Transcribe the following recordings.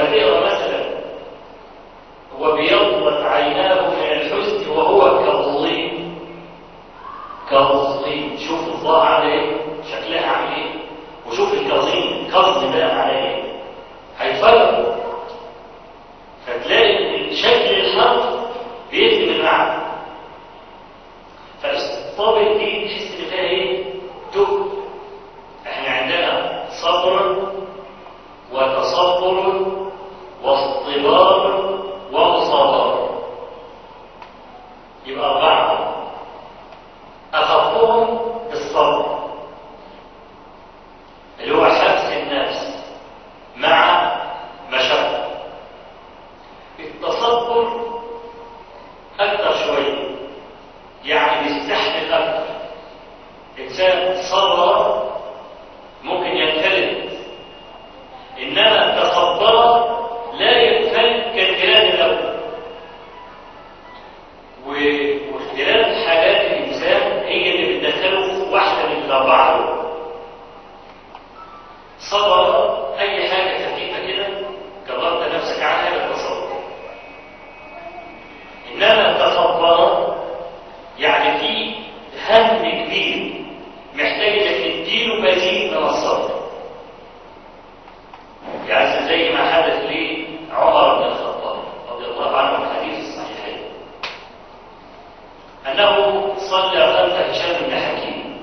تقرا مثلا وبيضت عيناه من الحزن وهو كظيم كظيم شوف الضاء على ايه شكلها عامل ايه وشوف الكظيم كظم ده على ايه هيتفرق فتلاقي إن شكل الحرف بيخدم المعنى فالطابق دي تحس ان فيها ايه دق احنا عندنا صبر وتصبر واصطبار ومصابرة يبقى أربعة أخفهم الصبر اللي هو حبس النفس مع مشقة التصبر أكثر شوية يعني بيستحمل أكثر إنسان صبر ممكن ينفلت إنما تصبر لا ينفلت كالكلام الأول و- واختلاف حالات الإنسان هي اللي بتدخله في واحدة من الأربعة دول. صبر أي حاجة خفيفة كده جربت نفسك عنها بالتصبر إنما تصبر يعني في هم كبير محتاج انك تديله مزيد من الصبر يعني زي ما حدث لعمر بن الخطاب رضي الله عنه في الحديث الصحيحين انه صلى خلف هشام بن حكيم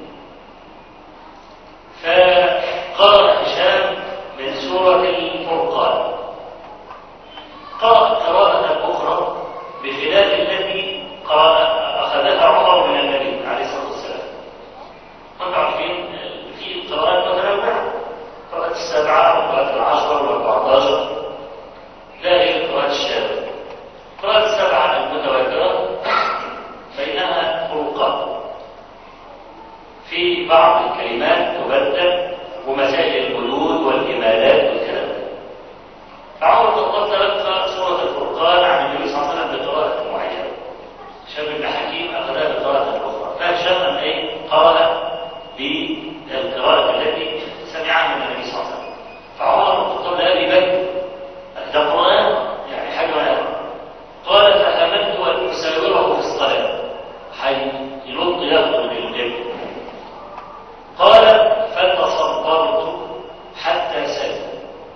فقرأ هشام من سورة الفرقان قرأ قراءة أخرى بخلاف التي قرأ أخذها عمر من النبي عليه الصلاة والسلام انتم عارفين في قراءات متنوعة قراءة السبعة وقراءة العشرة والأربعتاشر لا غير قراءة الشارع قراءة السبعة المتواترة بينها فروقات في بعض الكلمات تبدل ومسائل الحدود والإمالات والكلام ده فعمر بن الخطاب تلقى سورة الفرقان عن النبي صلى الله عليه وسلم بقراءة معينة هشام بن حكيم أخذها بقراءة أخرى فهشام أي قرأ بالقراءة التي سمعها من النبي صلى الله عليه وسلم فعمر بن الخطاب لا يبدل ده قرآن يعني حاجة ولا قال فهمت أن أساوره في الصلاة حي يلط يخرج بالجبل قال فتصبرت حتى سلم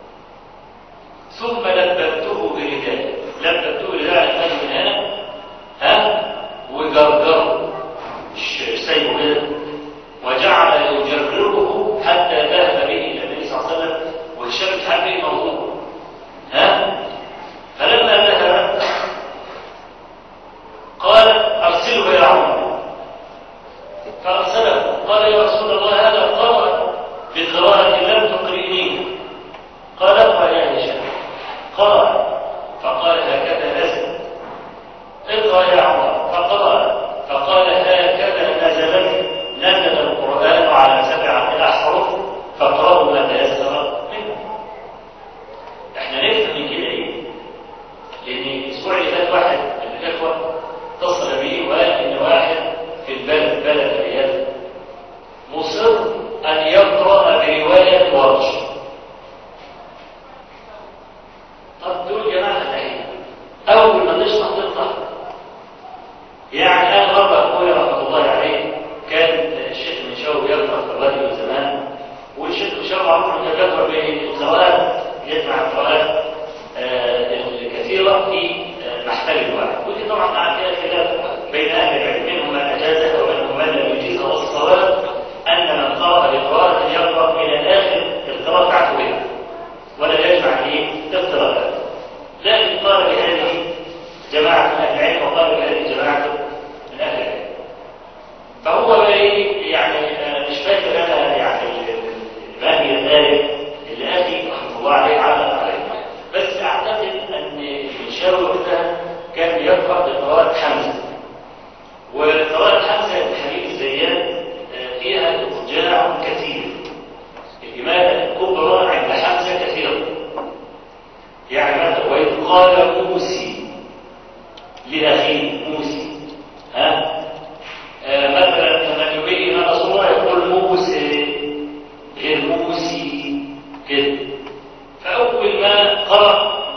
ثم لببته برداء لببته برداء الحاج من هنا ها وجرجره مش سايبه كده وجعل يجرره حتى ذهب به الى النبي صلى الله عليه وسلم وهشام الحبيب موضوع ها فلما ذهب قال ارسله الى عمر فارسله قال يا رسول الله هذا قرأ بقراءة لم تقرئنيه قال اقرأ يا هشام قرأ فقال هكذا نزل اقرأ يا عمر فقرأ فقال هكذا نزلت نزل القرآن على سبعة أحرف فاقرأوا ما تيسر منه احنا نفهم من كده ايه؟ لأن الأسبوع اللي فات واحد من الإخوة اتصل بي وقال إن واحد في البلد بلد الرياض مصر أن يقرأ برواية ورش طب دول جماعة الحين أول ما نشرح تطلع يعني أنا مرة أخويا رحمة الله عليه كان الشيخ المنشاوي يقرأ في الراديو زمان والشيخ المنشاوي معروف إنه كان يقرأ بالقراءات يجمع القراءات آه، الكثيرة في آه، محتل واحد ودي طبعا مع فيها خلاف بين أهل العلم منهم من أجازها ومنهم من لم يجيزها والصواب أن من قرأ بقراءة يقرأ إلى آخر القراءة بتاعته بها ولا يجمع ايه افتراضات لكن قال بهذه جماعة من أهل العلم وقال بهذه جماعة من أهل العلم فهو بقى ايه يعني آه، مش فاكر أنا يعني ما هي ذلك اللي أخي رحمه الله عليه علق عليه بس أعتقد أن المنشاوي وقتها كان يقرأ بقراءة حمزة وقراءة حمزة بن حبيب الزيات آه، فيها إضجاع كثير الإمالة الكبرى عند حمزة كثيرة يعني مثلا وإذ قال موسي لأخيه موسي ها آه مثلا لما يبين أن الله يقول موسى غير موسي كده فأول ما قرأ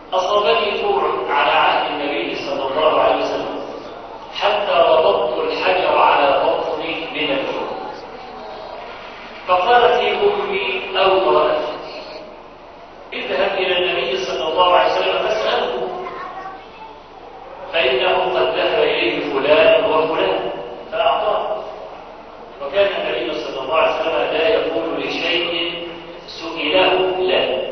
أصابني جوع على عهد النبي صلى الله عليه وسلم حتى ربطت الحجر على بطني من الجوع فقالت لي أمي أو امرأتي اذهب إلى النبي صلى الله عليه وسلم فاسأله فإنه قد ذهب إليه فلان وفلان فأعطاه وكان النبي صلى الله عليه وسلم لا يقول لشيء سئله لا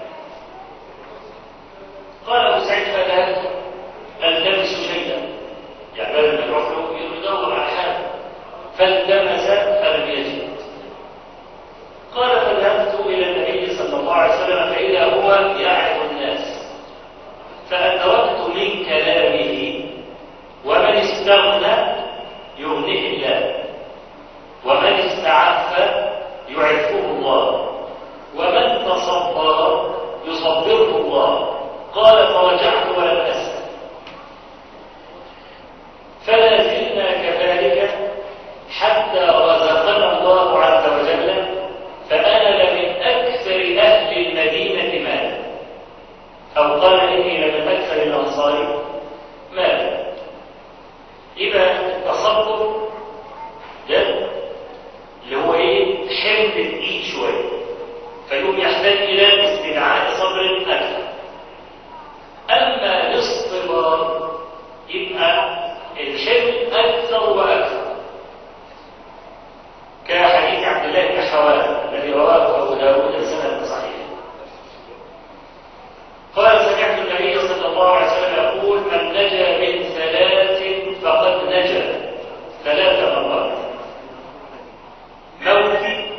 قال أبو سعيد فذهبت ألتمس شيئا يعني بدل ما يروح له يدور على حاجة فالتمس فلم يجد قال فذهبت إلى النبي صلى الله عليه وسلم فإذا هو يعظ الناس فأدركت من كلامه ومن استغنى يغنيه الله ومن استعف يعفه الله ومن تصبر يصبره الله قال فرجعت ولم أسأل فلا زلنا كذلك حتى رزقنا الله عز وجل فأنا لمن أكثر أهل المدينة مالا أو قال إني لمن أكثر الأنصار مالا يبقى التصبر ده اللي هو إيه حمل الإيد شوية فيقوم يحتاج إلى استدعاء صبر أكثر أما الاصطبار يبقى الحمل أكثر وأكثر كحديث عبد الله بن حوالي الذي رواه أبو داود بسند صحيح قال سمعت النبي صلى الله عليه وسلم يقول من نجا من ثلاث فقد نجا ثلاث مرات موت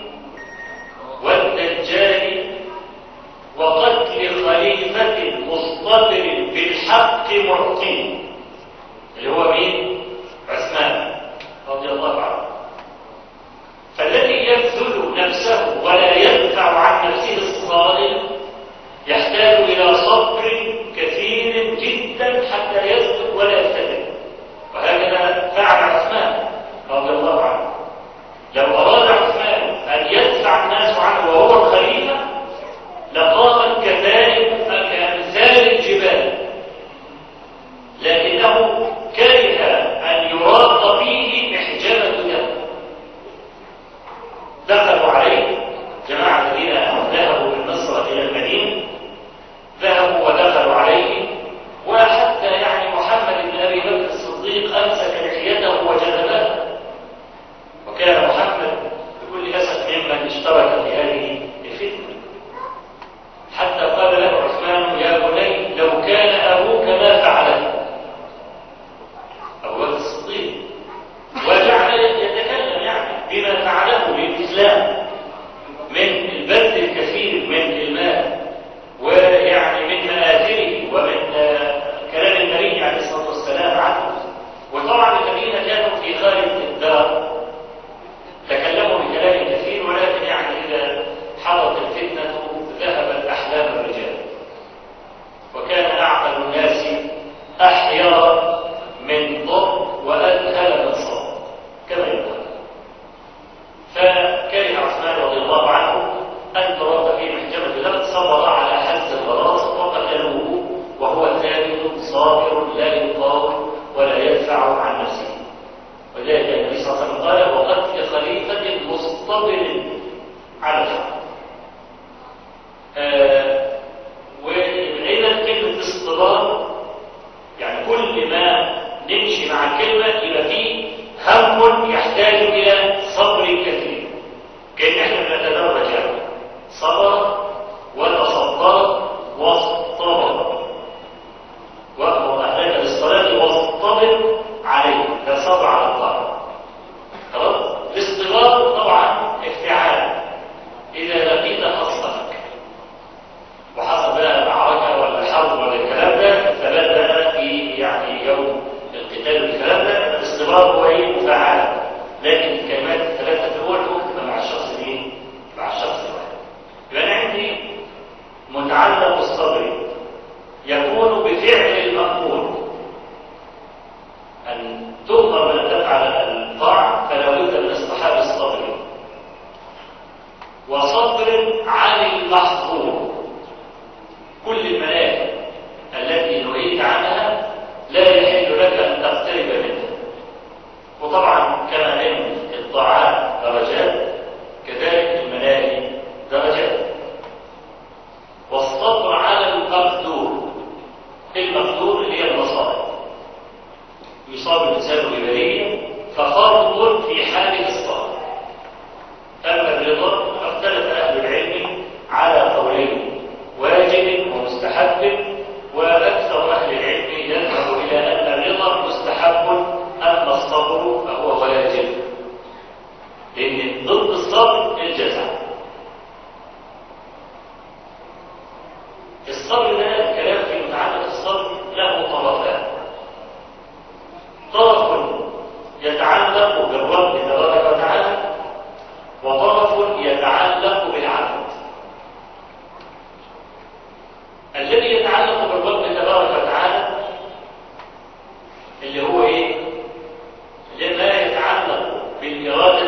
والدجال وقتل خليفة مصطبر بالحق معطي اللي هو مين؟ عثمان رضي الله عنه فالذي يبذل نفسه ولا يدفع عن نفسه الصائل يحتاج إلى صبر كثير جدا حتى يصدق ولا يفتتن وهكذا فعل عثمان رضي الله عنه لو أراد عثمان أن يدفع الناس عنه وهو الخليفة لقامت كذلك كأمثال الجبال لكنه كره أن يراد فيه محجمة دم دخلوا عليه جماعة الذين ذهبوا من مصر إلى المدينة ذهبوا ودخلوا عليه وحتى يعني محمد بن أبي بكر الصديق أمسك لحيته وجذبها وكان محمد بكل أسف ممن اشترك في هذه الفتنة حتى قال له عثمان يا بني لو كان أبوك ما فعله أبو بكر الصديق وجعل يتكلم يعني بما فعله للإسلام من البذل الكثير من المال ويعني من مآثره ومن كلام النبي عليه الصلاة والسلام عنه وطبعا الذين كانوا في خارج الدار تكلموا بكلام كثير ولكن يعني إذا حضرت الفتنة ذهبت أحلام الرجال وكان أعقل الناس أحير من ضب وأذهل من صوت كما يقول فكره عثمان رضي الله عنه أن ترد في محجمة لقد صبر على حز الغراس وقتلوه وهو ثابت صابر لا يقاوم ولا يدفع عن نفسه ولذلك النبي صلى الله عليه وسلم قال وقتل خليفة مصطبر على الحق آه وإذا كلمة اصطبار يعني كل ما نمشي مع الكلمة يبقى فيه هم يحتاج إلى صبر كثير كأن احنا بنتدرج يعني صبر وتصبر واصطبر وأمر أهلك بالصلاة واصطبر عليه ده صبر على الطاعة خلاص الاصطبار طبعا افتعال إذا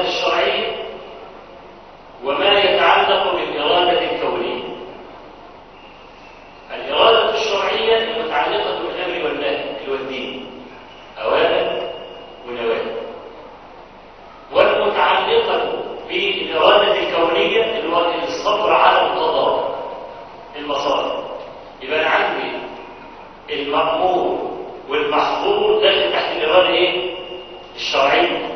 الشرعية وما يتعلق بالإرادة الكونية الإرادة الشرعية المتعلقة بالأمر والنهي والدين أوامر ونواهي والمتعلقة بالإرادة الكونية اللي هو الصبر على القضاء المصائب يبقى أنا عندي المأمور والمحظور داخل تحت الإرادة إيه؟ الشرعية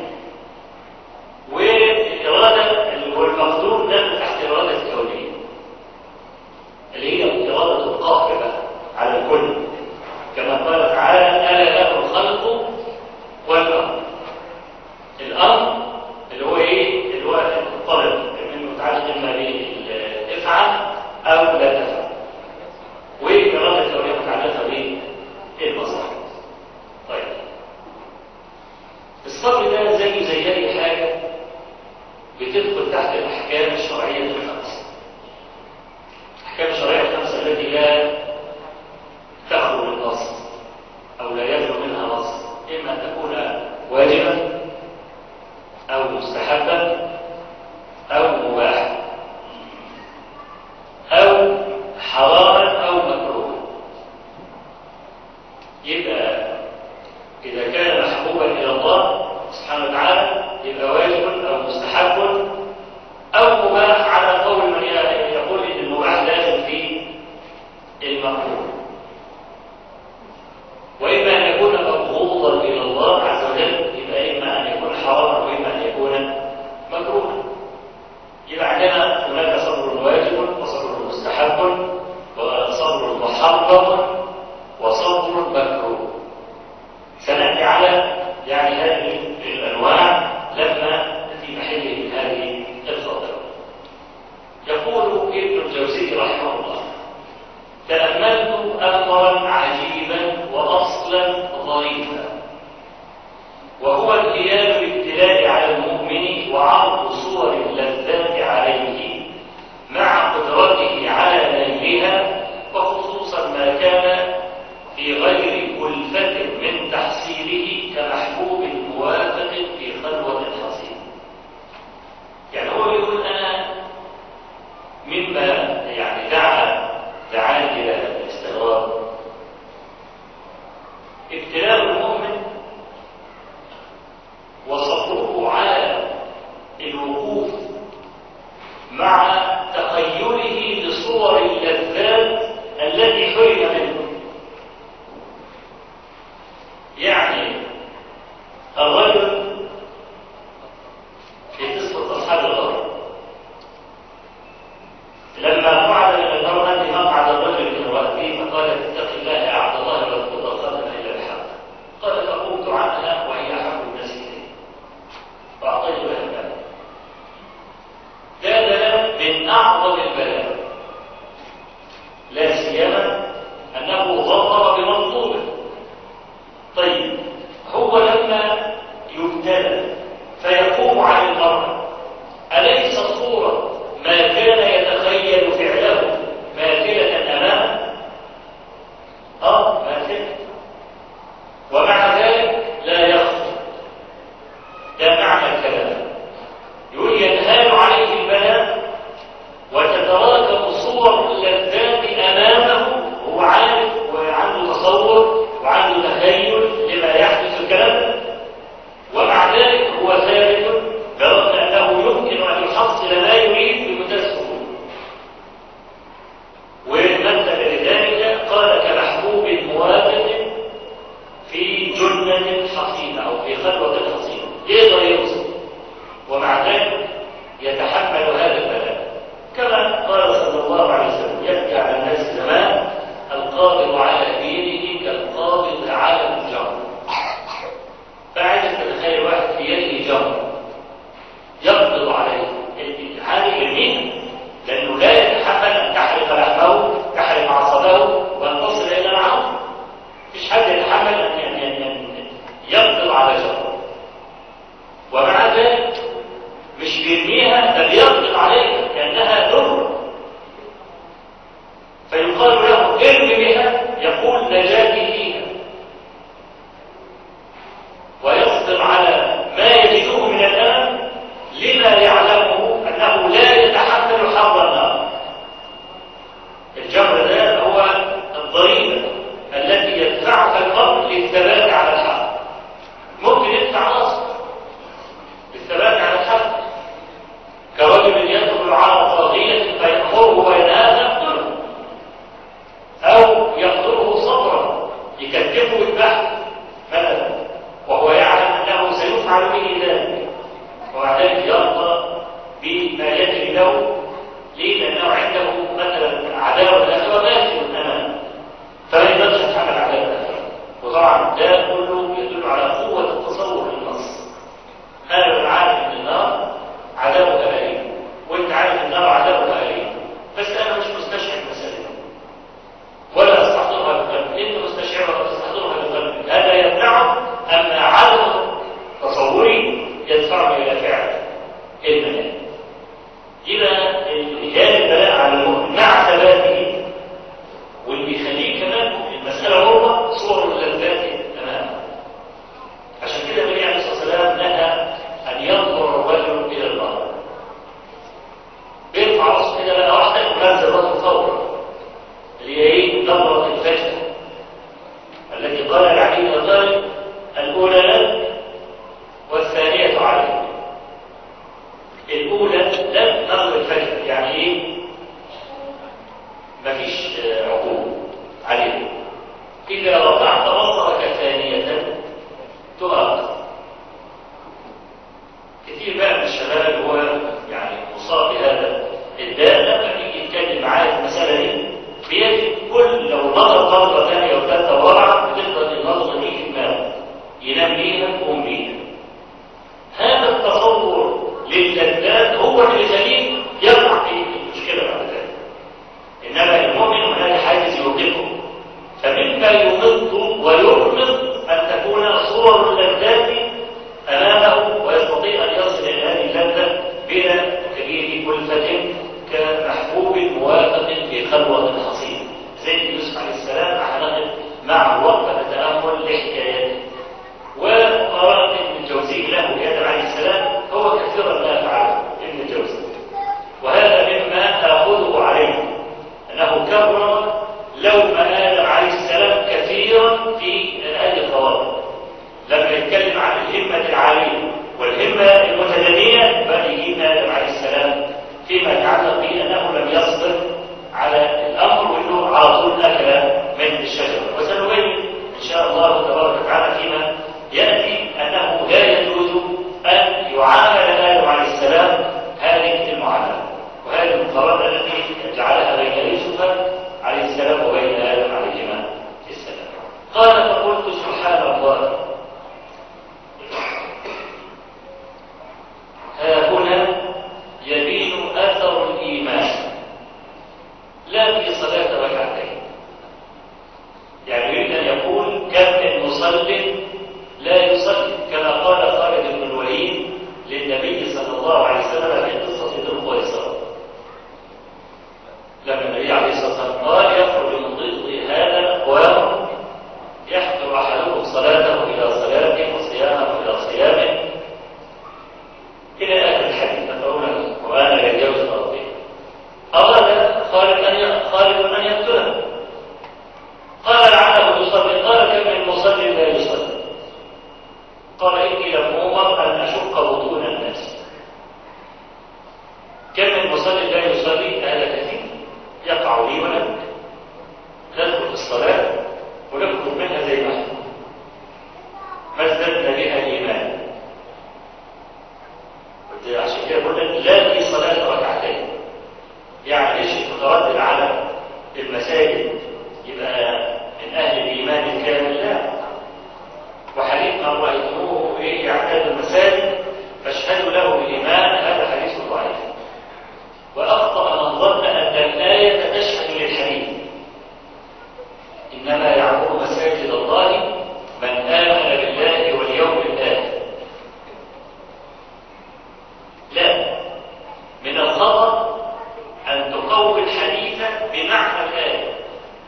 والإرادة والمقدور داخل تحت الإرادة الكونية اللي هي إرادة القهر بقى على الكل كما قال تعالى ألا له الخلق والأمر الأمر اللي هو إيه؟ اللي هو الطلب من متعلق إما افعل أو لا تفعل والإرادة الكونية متعلقة بالمصالح طيب الصبر ده زيه زي أي حاجة بتدخل تحت الأحكام الشرعية الخمسة الأحكام الشرعية الخمسة التي لا تخرج النص أو لا يخرج منها نص إما أن تكون واجبا أو مستحبا أو مباحا أو حراما أو مكروها يبقى إذا كان محبوبا إلى الله سبحانه وتعالى يبقى واجب أو مستحب أو مباح على قول من يقول إن المباح داخل في ينتمي له ليه؟ لأنه عنده مثلا عداوة الآخرة ماشي الأمام فما يقدرش يتحمل عداوة الآخرة وطبعا ده كله يدل على قوة التصور للنص أنا ببقى عارف إن النار عذابها أليم وأنت عارف النار عذابها أليم بس أنا مش مستشعر المسألة دي ولا أستحضرها بقلبي أنت مستشعرها وتستحضرها بقلبي هذا يمنعه أما عدم تصوري يدفعني إلى فعل المنام يبقى جانب البلاء على المؤمن مع ثباته واللي يخليه كمان المسألة هو صور اللذات أمامه عشان كده النبي عليه الصلاة والسلام نهى أن ينظر الرجل إلى المرأة بيرفع راسه كده بقى واحدة وينزل راسه فورا اللي هي إيه؟ نظرة الفجر التي قال العلي بن طالب الأولى لك والثانية عليك الأولى لم نظر الفجر يعني إيه؟ مفيش عقوبة عليه إذا رفعت بصرك ثانية تؤاخذ كتير بقى من الشباب اللي هو يعني مصاب بهذا الداء لما بيجي يتكلم معايا في المسألة دي بيجد كل لو نظر نظرة ثانية وثالثة ورابعة بتفضل النظرة دي في دماغه ينام بيها ويقوم بيها هذا التصور للذات هو اللي يخليه يقع في المشكلة بعد ذلك إنما المؤمن هناك حاجز يوقفه فمما يمض ويرمض أن تكون صور اللذات أمامه ويستطيع أن يصل إلى هذه اللذة بلا كبير كلفة كمحبوب موافق في خلوة حصين زي يوسف عليه السلام أعتقد مع الوقت التأمل لحكاياته وقرأت ابن الجوزي له بآدم عليه السلام هو كثيرا ما يفعله ابن الجوزي وهذا مما آخذه عليه أنه كرر لوم آدم عليه السلام كثيرا في هذه الخواطر لما يتكلم عن الهمة العالية والهمة المتدنية بل يجيب آدم عليه السلام فيما يتعلق بأنه لم يصبر على الأمر وأنه على طول أكل من الشجرة وسنبين إن شاء الله تبارك وتعالى فيما يأتي أنه لا يجوز أن يعامل آدم عليه السلام هذه المعاملة وهذه المقارنة التي جعلها بين يوسف عليه السلام وبين آدم عليهما السلام قال فقلت سبحان الله ها هنا يبين أثر الإيمان لا في صلاة ركعتين يعني يريد أن يقول كم من مصل لا يصلي كما قال خالد بن الوليد للنبي صلى الله عليه وسلم في قصة ذو القيصر لما النبي عليه الصلاة والسلام قال يخرج من ضد هذا أقوام يحضر أحدهم صلاته إلى صلاته وصيامه إلى صيامه إلى آخر الحديث تقرؤون القرآن لا يتجاوز الأرضين أراد خالد أن خالد أن يقتله قال لعله يصلي قال كم من مصلي لا يصلي قال إني لم أمر أن أشق بطون الناس كم من مصلي لا يصلي هذا كثير يقع لي ولك ندخل في الصلاة ونخرج منها زي ما احنا ما ازددنا بها الإيمان عشان كده بقول لك لا في صلاة ركعتين يعني ايش متردد على المساجد يبقى من أهل الإيمان الكامل لا وحديث من رأيتموه إيه يعتاد المساجد فاشهدوا له بالإيمان هذا حديث ضعيف وأخطأ من ظن أن الآية تشهد للحديث إنما يعمر مساجد الله من آمن بالله واليوم الآخر لا من الخطأ أن تقوي الحديث بمعنى الآية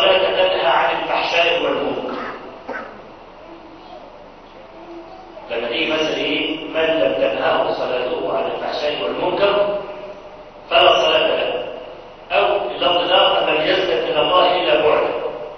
الصلاة تنهى عن الفحشاء والمنكر لما تيجي مثلا ايه من لم تنهاه صلاته عن الفحشاء والمنكر فلا صلاة له أو اللفظ الآخر من يزدد من الله إلا بعدا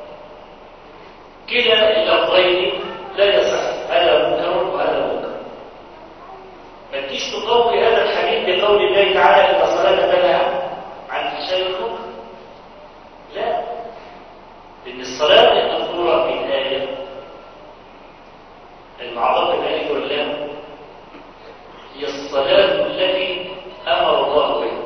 كلا اللفظين لا يصح هذا منكر وهذا منكر ما تجيش تقوي هذا الحديث بقول الله تعالى ان الصلاه تنهى عن الفحشاء والمنكر لا ان الصلاه المذكوره في الايه المعروفه بالايه واللام هي الصلاه التي امر الله بها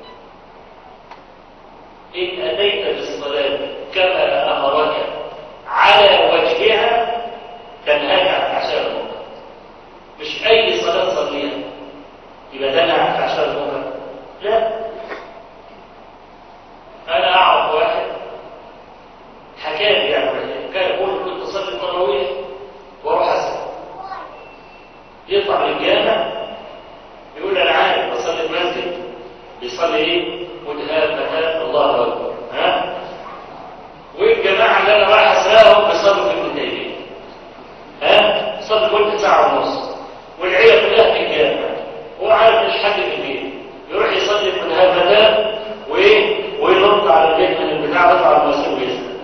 ان اتيت بالصلاه كما امرك على وجهها تنهاك عن الفحشاء والمنكر مش اي صلاه تصليها يبقى تنهى عن الفحشاء والمنكر لا انا اعرف واحد حكى لي يعني كان يقول كنت اصلي التراويح واروح اسال يطلع من الجامع يقول انا عارف بصلي المسجد بيصلي ايه متهافه الله اكبر ها والجماعه اللي انا رايح اسالهم بيصلوا في ابن تيميه ها صلي كل ساعه ونص والعيله كلها في الجامع هو عارف مش حد في البيت يروح يصلي المتهافتان وايه وينط على البيت من البتاع يطلع على المسجد ويسال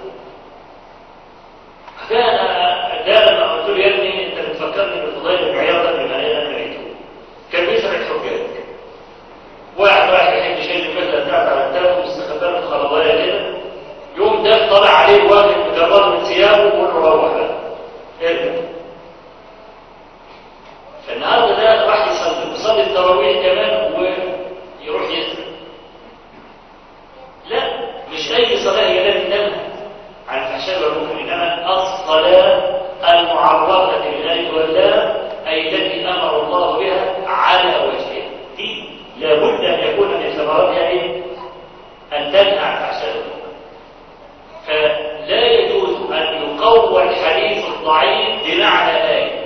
كان ده لما قلت له يا ابني انت بتفكرني بالفضيل بن عياض بما انا رايته كان بيسال الحجاج واحد رايح يحب شيء المثل بتاعت على التاف واستخبار الخربايه كده يوم ده طلع عليه واحد مجرد من ثيابه ويقول له روح بقى ارجع فالنهارده ده راح يصلي يصلي التراويح كمان ويروح يسرق لا مش اي صلاه هي التي تنهى عن الفحشاء والمنكر انما الصلاه المعرفه بالآية واللام اي التي امر الله بها على وجهها دي لابد ان يكون من ثمراتها ايه؟ ان تنهى عن الفحشاء والمنكر فلا يجوز ان يقوى الحديث الضعيف بمعنى ايه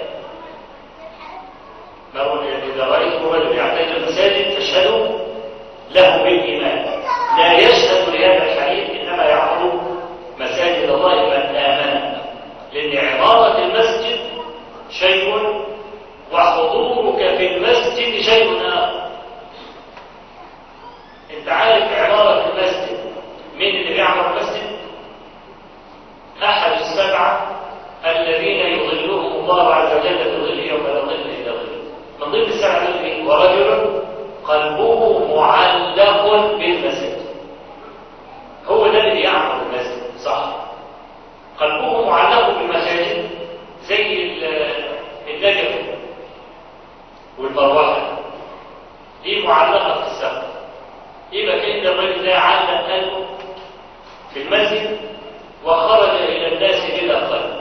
لو إذا رأيتم رجل يعتاد المساجد فاشهدوا له بالإيمان لا يشهد لهذا الحديث إنما يعبد مساجد الله من آمن لأن عمارة المسجد شيء وحضورك في المسجد شيء آخر أنت عارف عمارة المسجد مين اللي بيعمر المسجد؟ أحد السبعة الذين يظلهم الله عز وجل في ظله يوم لا ظل إلا ظله من ضمن السبعة دول ايه؟ ورجل قلبه معلق بالمسجد هو ده اللي بيعمر المسجد صح قلبه معلق بالمساجد زي النجف والمروحه دي معلقه في السقف يبقى كان الراجل ده علق قلبه في المسجد وخرج الى الناس بلا قلب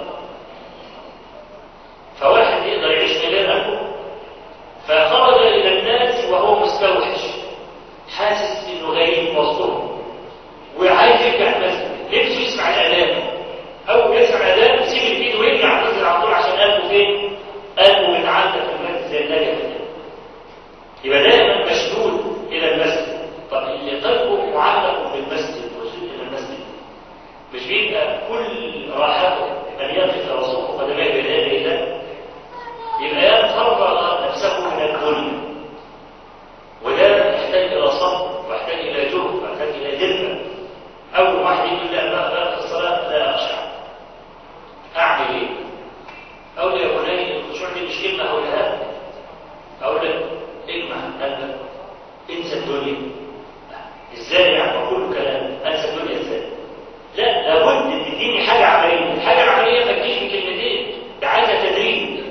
فواحد يقدر يعيش من غير قلبه فخرج الى الناس وهو مستوحش حاسس انه غريب وسطهم وعايز يرجع المسجد نفسه يسمع الاذان اول ما يسمع الاذان يسيب الايد ويرجع ينزل على طول عشان قلبه فين؟ قلبه متعلق في المسجد زي النجف كده يبقى دائما مشدود الى المسجد طب اللي قلبه معلق بالمسجد وشد الى المسجد مش بيبقى كل راحته ان يقف رسول قدميه بين يدي الله يبقى يتفرغ نفسه من الكل وده يحتاج الى صبر ويحتاج الى جهد ويحتاج الى دفء اول واحد يقول لا لا لا في الصلاه لا اخشع اعمل ايه؟ اقول يا بني الخشوع دي مش كلمه اقولها اقول لك اجمع قلبك انسى الدنيا ازاي يعني اقول كلام انسى الدنيا ازاي؟ لا لابد تديني حاجه عمليه الحاجه العمليه ما تجيش بكلمتين ده عايزه تدريب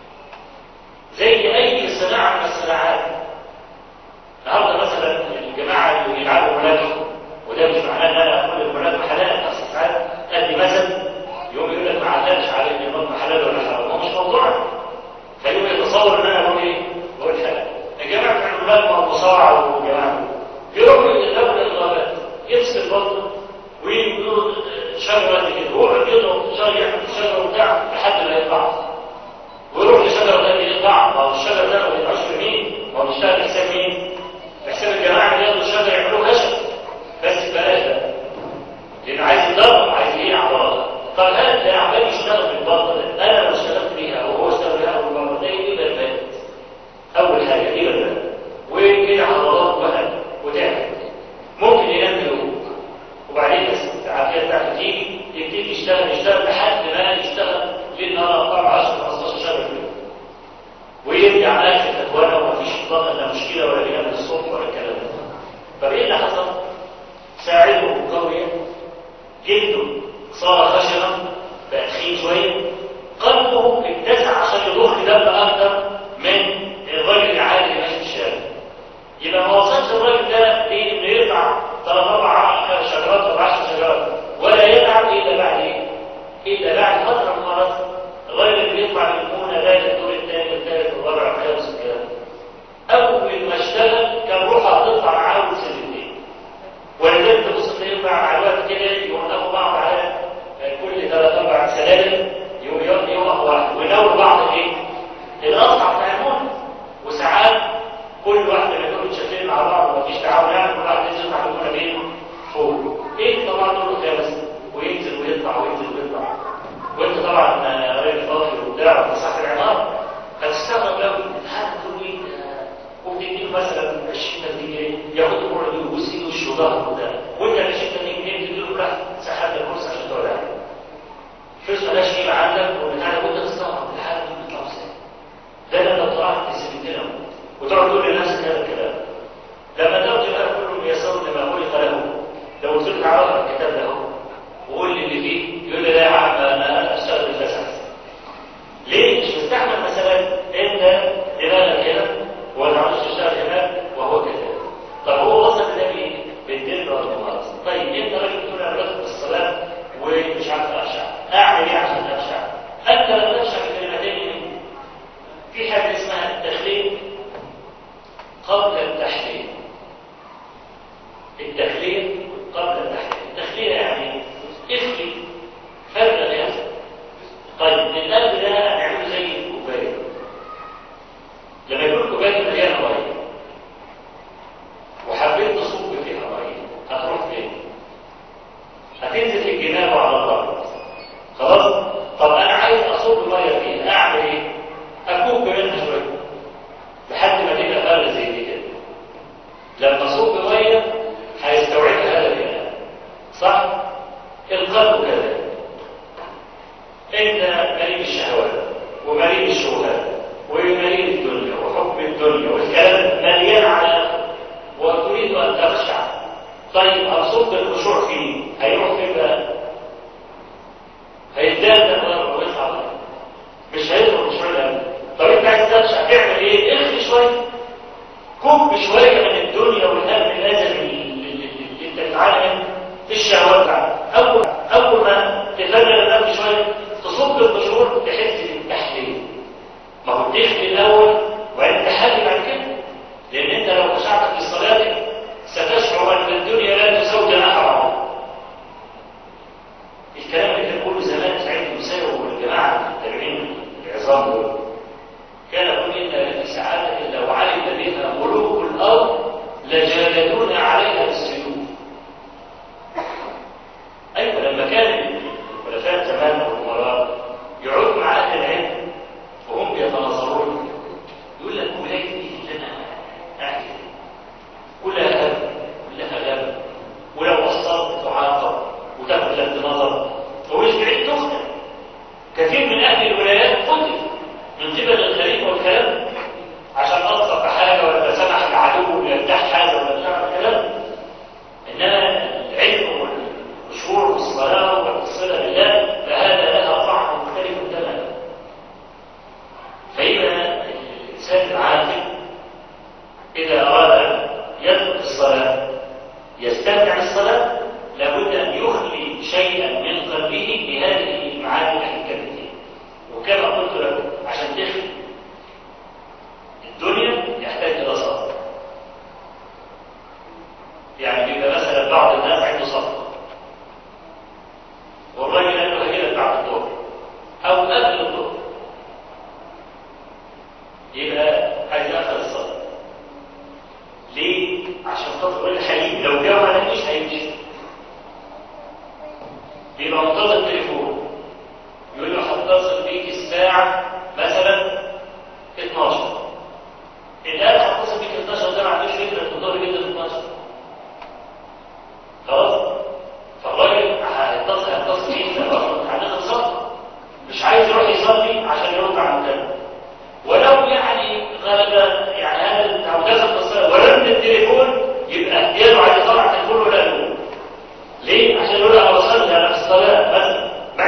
زي اي صناعه من الصناعات النهارده مثلا الجماعه اللي بيلعبوا ملاكمه وده مش معناه ان انا اقول الملاكمه حلال اصل ساعات ادي مثل يوم يقول لك ما علقش على ان الملاكمه حلال ولا حرام هو مش موضوع فيقوم يتصور ان انا بقول ايه؟ بقول حلال الجماعه بتاع الملاكمه والمصارعه والجماعه يروحوا يذهبوا للغابات يمسك البطن ويقولوا شجره كده ويقعد يضرب شجره يعمل شجره وبتاع لحد ما يطلع ويروح لشجره ثانيه يقطع ما هو الشجر ده ما بيطلعش في مين؟ ما هو بيشتغل حساب مين؟ حساب الجماعه اللي ياخدوا الشجر يعملوه خشب بس بلاش ده لان عايز يضرب عايز يقطع ثلاث اربع شجرات ولا 10 شجرات ولا يتعب الا بعد ايه؟ الا بعد فتره من المرض الراجل اللي بيطلع من المونه ده الدور الثاني والثالث والرابع والخامس والكلام اول ما اشتغل كان روحها بتطلع معاه وسنتين ولذلك تبص تلاقيهم مع الوقت كده يوقفوا بعض على كل ثلاث اربع سلالم يوم يوقف واحد وينور بعض ايه؟ القطع بتاع المونه وساعات كل واحد من دول متشكلين مع بعض ومفيش تعاون يعني كل واحد ينزل يطلع المونه بين فوق ايه طبعا دول خامس وينزل ويطلع وينزل ويطلع وانت طبعا راجل فاضي وبتاع وصاحب العماره هتستغرب لو هذا تقول ايه وبتديله مثلا 20 جنيه ياخد الكوره دي ويبوس ايده وشه وظهره وبتاع وانت ال 20 جنيه تديله راح سحب الكرسي عشان تقعد عليه فلوس مالهاش قيمه عندك وبتاع وانت تستغرب الحاجه دي بتطلع ازاي ده لما طلعت تسيبتنا وتقعد تقول لنفسك هذا الكلام لما ترجع بقى كل يسر لما خلق له لو قلت له تعالى الكتاب ده وقول لي اللي فيه يقول لي لا يا عم انا اشتغل بالفلسفه ليه مش مستحمل مثلا انت دماغك هنا ولا عاوز تشتغل هناك وهو كذا طب هو وصل ده بايه؟ بالدين ولا بالمرض طيب انت راجل بتقول انا بدخل الصلاه ومش عارف اخشع اعمل ايه عشان اخشع؟ انت لما تخشع بكلمتين في حاجه اسمها التخليل قبل التحليل التخليل قبل التحليل التخليل يعني اخلي فرق يحصل طيب القلب ده هنعمله زي الكوبايه لما يكون كوبايه مليانه ميه وحبيت تصب فيها ميه هتروح فين؟ هتنزل في الجناب على الارض خلاص؟ طب انا عايز اصب ميه فيها اعمل ايه؟ اكوب منها شويه لحد ما تبقى فرق زي دي كده لما اصب ميه هيستوعبها هذا الكلام صح؟ القلب كذلك انت مليء بالشهوات ومليء بالشبهات ومليء بالدنيا وحب الدنيا والكلام مليان على وتريد ان تخشع طيب ابسط الخشوع فيه هيروح فين بقى؟ هيتدال بره ويطلع بره مش هيدخل خشوع القلب طب انت عايز تخشع تعمل ايه؟ اخلي شويه كب شويه من الدنيا والهم الازلي اللي انت بتعاني في الشهوات بتاعتك اول اول ما تفرغ القلب شويه تصب القشور تحس بالتحليل ما هو تخلي الاول وبعدين تحلي بعد كده لان انت لو خشعت في صلاتك ستشعر ان الدنيا لا تساوي جناح بعض الكلام اللي كان بيقوله زمان سعيد المساوي والجماعه التابعين العظام دول كان يقول ان في سعاده لو علم بها ملوك الارض لجالدونا عليها بالسيوف ايوه لما كان الخلفاء زمان والامراء يقعدوا مع اهل العلم وهم بيتناظرون يقول لك ولايه دي اللي انا قاعد كلها غم كلها غم ولو قصرت تعاقب وتاخد لك نظر ومش بعيد تخطئ كثير من اهل الولايات قتل من قبل الخليفه والكلام عشان اقصر في حاجه ولا سمح لعدو يرتاح حاجه ولا بتاع الكلام انما العلم والخشوع والصلاه والصله بالله فهذا لها طعم مختلف تماما فإذا الإنسان العاقل إذا أراد أن يترك الصلاة يستمتع بالصلاة لابد أن يخلي شيئا من قلبه بهذه المعاني الحكمية وكما قلت لكم عشان تخلي الدنيا يحتاج إلى صبر يعني بيبقى مثلا بعض الناس عنده صبر والراجل قال له هجيلك بعد الظهر أو قبل الظهر يبقى عايز يأخذ الصلاة ليه؟ عشان خاطر يقول الحليب لو جه ما لقيش هيمشي يبقى منتظر التليفون يقول له هتصل بيك الساعة مثلا 12 اللي قال هتصل بيك 12 ده ما عندوش فكرة تضر جدا 12 خلاص؟ فالراجل هيتصل هيتصل بيك هناخد صلاة مش عايز يروح يصلي عشان يرد على المكالمة ولو يعني غلب يعني هذا او كذا الصلاه ولم التليفون يبقى يدعو على طلع التليفون ولا يقول ليه؟ عشان يقول انا وصلت انا في الصلاه بس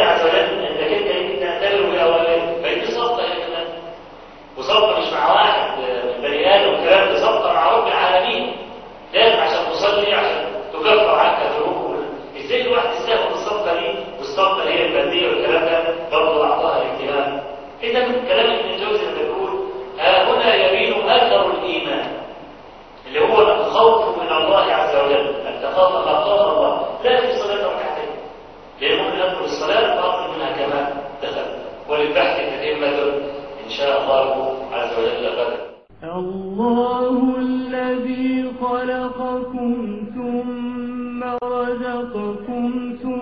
عز وجل انك انت يمكن تعتبره باوامره فدي صفقه يا كمان وصفقه مش مع واحد من بني ادم والكلام ده صفقه مع رب العالمين لازم عشان تصلي عشان تكفر عنك ذنوبك ازاي الواحد يستاخد الصفقه دي والصفقه هي البلديه والكلام ده برضه اعطاها الاهتمام اذا كلام ابن الجوزي لما بيقول ها هنا يبين اثر الايمان اللي هو الخوف من الله عز وجل ان تخاف مقام الله لا في صلاه ركعتين لان ممكن ادخل الصلاه واخرج منها كما دخل وللبحث تتمه ان شاء الله عز وجل غدا الله الذي خلقكم ثم رزقكم ثم